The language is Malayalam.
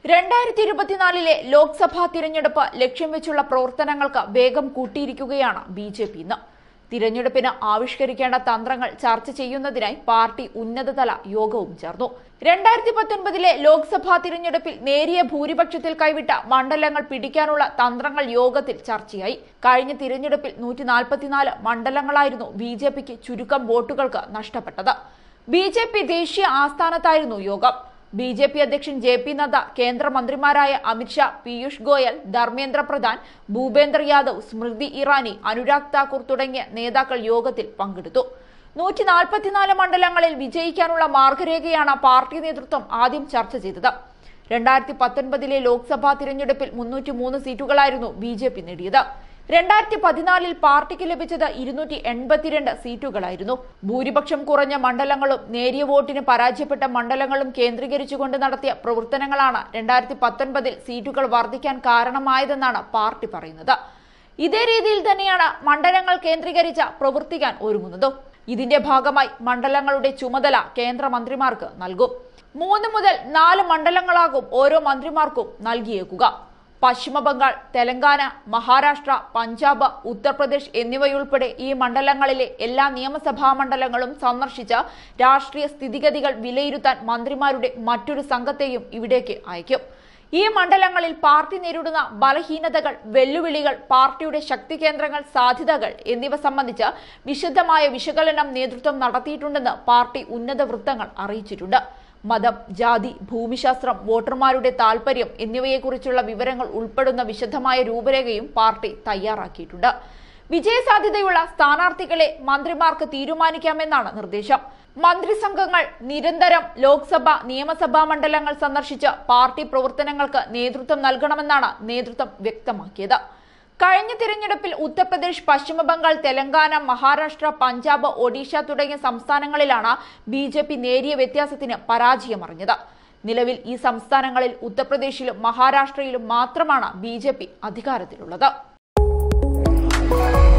രണ്ടായിരത്തി ഇരുപത്തിനാലിലെ ലോക്സഭാ തിരഞ്ഞെടുപ്പ് ലക്ഷ്യം വെച്ചുള്ള പ്രവർത്തനങ്ങൾക്ക് വേഗം കൂട്ടിയിരിക്കുകയാണ് ബി ജെ പി ഇന്ന് തിരഞ്ഞെടുപ്പിന് ആവിഷ്കരിക്കേണ്ട തന്ത്രങ്ങൾ ചർച്ച ചെയ്യുന്നതിനായി പാർട്ടി ഉന്നതതല യോഗവും ചേർന്നു രണ്ടായിരത്തി പത്തൊൻപതിലെ ലോക്സഭാ തിരഞ്ഞെടുപ്പിൽ നേരിയ ഭൂരിപക്ഷത്തിൽ കൈവിട്ട മണ്ഡലങ്ങൾ പിടിക്കാനുള്ള തന്ത്രങ്ങൾ യോഗത്തിൽ ചർച്ചയായി കഴിഞ്ഞ തിരഞ്ഞെടുപ്പിൽ നൂറ്റി നാൽപ്പത്തിനാല് മണ്ഡലങ്ങളായിരുന്നു ബി ജെ പിക്ക് ചുരുക്കം വോട്ടുകൾക്ക് നഷ്ടപ്പെട്ടത് ബി ജെ പി ദേശീയ ആസ്ഥാനത്തായിരുന്നു യോഗം ബി ജെ പി അധ്യക്ഷൻ ജെ പി നദ്ദ കേന്ദ്രമന്ത്രിമാരായ അമിത്ഷാ പീയൂഷ് ഗോയൽ ധർമ്മേന്ദ്ര പ്രധാൻ ഭൂപേന്ദ്ര യാദവ് സ്മൃതി ഇറാനി അനുരാഗ് താക്കൂർ തുടങ്ങിയ നേതാക്കൾ യോഗത്തിൽ പങ്കെടുത്തു നൂറ്റി നാൽപ്പത്തിനാല് മണ്ഡലങ്ങളിൽ വിജയിക്കാനുള്ള മാർഗരേഖയാണ് പാർട്ടി നേതൃത്വം ആദ്യം ചർച്ച ചെയ്തത് രണ്ടായിരത്തി പത്തൊൻപതിലെ ലോക്സഭാ തിരഞ്ഞെടുപ്പിൽ മുന്നൂറ്റി മൂന്ന് സീറ്റുകളായിരുന്നു ബി ജെ പി നേടിയത് രണ്ടായിരത്തി പതിനാലിൽ പാർട്ടിക്ക് ലഭിച്ചത് ഇരുന്നൂറ്റി എൺപത്തിരണ്ട് സീറ്റുകളായിരുന്നു ഭൂരിപക്ഷം കുറഞ്ഞ മണ്ഡലങ്ങളും നേരിയ വോട്ടിന് പരാജയപ്പെട്ട മണ്ഡലങ്ങളും കേന്ദ്രീകരിച്ചുകൊണ്ട് നടത്തിയ പ്രവർത്തനങ്ങളാണ് രണ്ടായിരത്തി പത്തൊൻപതിൽ സീറ്റുകൾ വർദ്ധിക്കാൻ കാരണമായതെന്നാണ് പാർട്ടി പറയുന്നത് ഇതേ രീതിയിൽ തന്നെയാണ് മണ്ഡലങ്ങൾ കേന്ദ്രീകരിച്ച പ്രവർത്തിക്കാൻ ഒരുങ്ങുന്നതും ഇതിന്റെ ഭാഗമായി മണ്ഡലങ്ങളുടെ ചുമതല കേന്ദ്രമന്ത്രിമാർക്ക് നൽകും മൂന്ന് മുതൽ നാല് മണ്ഡലങ്ങളാകും ഓരോ മന്ത്രിമാർക്കും നൽകിയേക്കുക പശ്ചിമ ബംഗാൾ തെലങ്കാന മഹാരാഷ്ട്ര പഞ്ചാബ് ഉത്തർപ്രദേശ് എന്നിവയുൾപ്പെടെ ഈ മണ്ഡലങ്ങളിലെ എല്ലാ നിയമസഭാ മണ്ഡലങ്ങളും സന്ദർശിച്ച് രാഷ്ട്രീയ സ്ഥിതിഗതികൾ വിലയിരുത്താൻ മന്ത്രിമാരുടെ മറ്റൊരു സംഘത്തെയും ഇവിടേക്ക് അയക്കും ഈ മണ്ഡലങ്ങളിൽ പാർട്ടി നേരിടുന്ന ബലഹീനതകൾ വെല്ലുവിളികൾ പാർട്ടിയുടെ ശക്തി കേന്ദ്രങ്ങൾ സാധ്യതകൾ എന്നിവ സംബന്ധിച്ച് വിശദമായ വിശകലനം നേതൃത്വം നടത്തിയിട്ടുണ്ടെന്ന് പാർട്ടി ഉന്നത വൃത്തങ്ങൾ അറിയിച്ചിട്ടുണ്ട് മതം ജാതി ഭൂമിശാസ്ത്രം വോട്ടർമാരുടെ താൽപര്യം എന്നിവയെക്കുറിച്ചുള്ള വിവരങ്ങൾ ഉൾപ്പെടുന്ന വിശദമായ രൂപരേഖയും പാർട്ടി തയ്യാറാക്കിയിട്ടുണ്ട് വിജയസാധ്യതയുള്ള സ്ഥാനാർത്ഥികളെ മന്ത്രിമാർക്ക് തീരുമാനിക്കാമെന്നാണ് നിർദ്ദേശം മന്ത്രിസംഘങ്ങൾ നിരന്തരം ലോക്സഭ നിയമസഭാ മണ്ഡലങ്ങൾ സന്ദർശിച്ച് പാർട്ടി പ്രവർത്തനങ്ങൾക്ക് നേതൃത്വം നൽകണമെന്നാണ് നേതൃത്വം വ്യക്തമാക്കിയത് കഴിഞ്ഞ തിരഞ്ഞെടുപ്പിൽ ഉത്തർപ്രദേശ് പശ്ചിമ ബംഗാൾ തെലങ്കാന മഹാരാഷ്ട്ര പഞ്ചാബ് ഒഡീഷ തുടങ്ങിയ സംസ്ഥാനങ്ങളിലാണ് ബി ജെ പി നേരിയ വ്യത്യാസത്തിന് പരാജയമറിഞ്ഞത് നിലവിൽ ഈ സംസ്ഥാനങ്ങളിൽ ഉത്തർപ്രദേശിലും മഹാരാഷ്ട്രയിലും മാത്രമാണ് ബി ജെ പി അധികാരത്തിലുള്ളത്